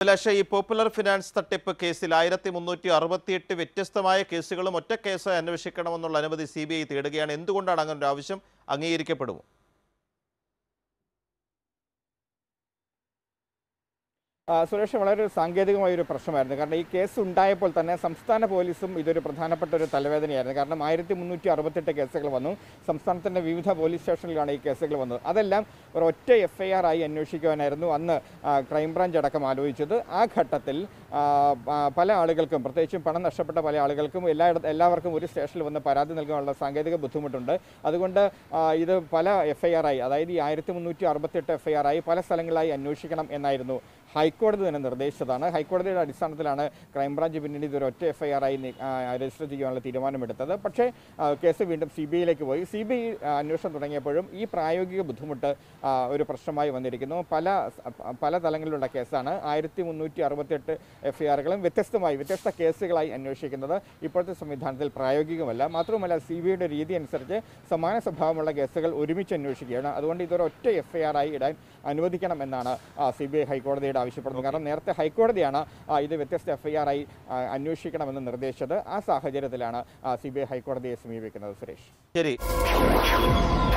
അഭിലാഷ ഈ popular finance തട്ടിപ്പ് കേസിൽ ആയിരത്തി മുന്നൂറ്റി അറുപത്തിയെട്ട് വ്യത്യസ്തമായ കേസുകളും ഒറ്റ കേസായി അന്വേഷിക്കണമെന്നുള്ള അനുമതി സി ബി ഐ തേടുകയാണ് എന്തുകൊണ്ടാണ് അങ്ങനെ ഒരു ആവശ്യം അംഗീകരിക്കപ്പെടുമോ ആ, സുരേഷ് വളരെ ഒരു സാങ്കേതികമായ ഒരു പ്രശ്നമായിരുന്നു കാരണം ഈ കേസ് ഉണ്ടായപ്പോൾ തന്നെ സംസ്ഥാന പോലീസും ഇതൊരു പ്രധാനപ്പെട്ട ഒരു തലവേദനയായിരുന്നു കാരണം ആയിരത്തി മുന്നൂറ്റി അറുപത്തെട്ട് കേസുകൾ വന്നു സംസ്ഥാനത്തിൻ്റെ വിവിധ പോലീസ് സ്റ്റേഷനിലാണ് ഈ കേസുകൾ വന്നത് അതെല്ലാം ഒരു ഒറ്റ എഫ് ഐ ആർ ആയി അന്വേഷിക്കുവാനായിരുന്നു അന്ന് ആ, ക്രൈംബ്രാഞ്ച് അടക്കം ആലോചിച്ചത് ആ ഘട്ടത്തിൽ ആ, ആ, പല ആളുകൾക്കും പ്രത്യേകിച്ചും പണം നഷ്ടപ്പെട്ട പല ആളുകൾക്കും എല്ലായിട എല്ലാവർക്കും ഒരു സ്റ്റേഷനിൽ വന്ന് പരാതി നൽകാനുള്ള സാങ്കേതിക ബുദ്ധിമുട്ടുണ്ട് അതുകൊണ്ട് ആ, ഇത് പല എഫ് ഐ ആർ ആയി അതായത് ഈ ആയിരത്തി മുന്നൂറ്റി അറുപത്തെട്ട് എഫ് ഐ ആർ ആയി പല സ്ഥലങ്ങളായി അന്വേഷിക്കണം എന്നായിരുന്നു ഹൈക്കോടതി തന്നെ നിർദ്ദേശിച്ചതാണ് ഹൈക്കോടതിയുടെ അടിസ്ഥാനത്തിലാണ് ക്രൈംബ്രാഞ്ച് പിന്നീട് ഇതൊരു ഒറ്റ എഫ് ഐ ആർ ആയി നി- ആ, രജിസ്റ്റർ ചെയ്യാനുള്ള തീരുമാനമെടുത്തത് പക്ഷേ ആ, കേസ് വീണ്ടും സി ബി ഐയിലേക്ക് പോയി സി ബി ഐ അന്വേഷണം തുടങ്ങിയപ്പോഴും ഈ പ്രായോഗിക ബുദ്ധിമുട്ട് ആ, ഒരു പ്രശ്നമായി വന്നിരിക്കുന്നു പല സ- പല തലങ്ങളിലുള്ള കേസാണ് ആയിരത്തി മുന്നൂറ്റി അറുപത്തെട്ട് എഫ് ഐ ആറുകളും വ്യത്യസ്തമായി വ്യത്യസ്ത കേസുകളായി അന്വേഷിക്കുന്നത് ഇപ്പോഴത്തെ സംവിധാനത്തിൽ പ്രായോഗികമല്ല മാത്രവുമല്ല സി ബി ഐയുടെ രീതി അനുസരിച്ച് സമാന സ്വഭാവമുള്ള കേസുകൾ ഒരുമിച്ച് അന്വേഷിക്കുകയാണ് അതുകൊണ്ട് ഇതൊരു ഒറ്റ എഫ് ഐ ആർ ആയി ഇടാൻ അനുവദിക്കണം എന്നാണ് സി ബി ഐ ഹൈക്കോടതിയുടെ ആവശ്യപ്പെടുന്നത് കാരണം നേരത്തെ ഹൈക്കോടതിയാണ് ആ, ഇത് വ്യത്യസ്ത എഫ് ഐ ആർ ആയി ആ, അന്വേഷിക്കണമെന്ന് നിർദ്ദേശിച്ചത് ആ സാഹചര്യത്തിലാണ് സി ബി ഐ ഹൈക്കോടതിയെ സമീപിക്കുന്നത് സുരേഷ് ശരി